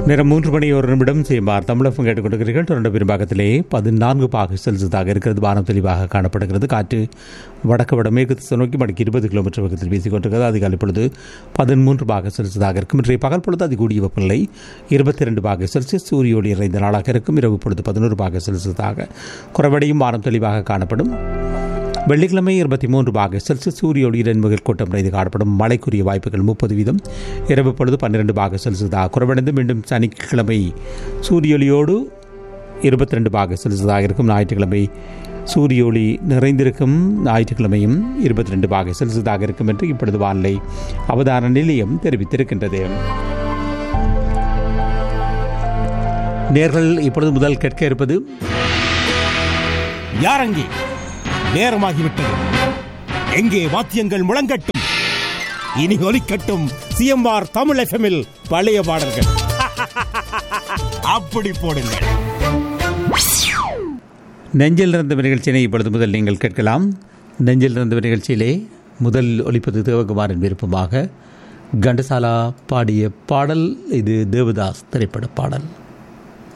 நேரம் மூன்று மணி ஒரு நிமிடம் செய்யுமார் தமிழகம் கேட்டுக்கொண்டிருக்கிறீர்கள் தொடர்ந்து பெரும்பாகத்திலே பதினான்கு பாக செல்சியஸாக இருக்கிறது வானம் தெளிவாக காணப்படுகிறது காற்று வடக்கு வடமேற்கு திசை நோக்கி மணிக்கு இருபது கிலோமீட்டர் வேகத்தில் வீசிக்கொண்டிருக்கிறது அதிகாலை பொழுது பதிமூன்று பாக செல்சியஸாக இருக்கும் இன்றைய பகல் பொழுது அதிகூடிய வெப்பநிலை இருபத்தி ரெண்டு பாக செல்சியஸ் சூரிய ஒளி நிறைந்த நாளாக இருக்கும் இரவு பொழுது பதினோரு பாக செல்சியஸாக குறைவடையும் வானம் தெளிவாக காணப்படும் வெள்ளிக்கிழமை இருபத்தி மூன்று பாக செல்சியஸ் சூரிய ஒளியுடன் மிகல் கூட்டம் நிறைந்து காணப்படும் மழைக்குரிய வாய்ப்புகள் முப்பது வீதம் இரவு பொழுது பன்னிரண்டு பாக செல்சியஸாக குறைவடைந்து மீண்டும் சனிக்கிழமை சூரிய ஒளியோடு இருபத்தி ரெண்டு பாக செல்சியஸாக இருக்கும் ஞாயிற்றுக்கிழமை சூரிய ஒளி நிறைந்திருக்கும் ஞாயிற்றுக்கிழமையும் இருபத்தி ரெண்டு பாக செல்சியஸாக இருக்கும் என்று இப்பொழுது வானிலை அவதான நிலையம் தெரிவித்திருக்கின்றது நேர்கள் இப்பொழுது முதல் கேட்க இருப்பது யாரங்கே நேரமாகிவிட்டது எங்கே வாத்தியங்கள் முழங்கட்டும் இனி ஒலிக்கட்டும் சிஎம்ஆர் தமிழ் எஃப்எம்மில் பழைய பாடல்கள் அப்படி போடுங்கள் நெஞ்சில் இருந்த நிகழ்ச்சியினை இப்பொழுது முதல் நீங்கள் கேட்கலாம் நெஞ்சில் இருந்த நிகழ்ச்சியிலே முதல் ஒலிப்பது தேவகுமாரின் விருப்பமாக கண்டசாலா பாடிய பாடல் இது தேவதாஸ் திரைப்பட பாடல்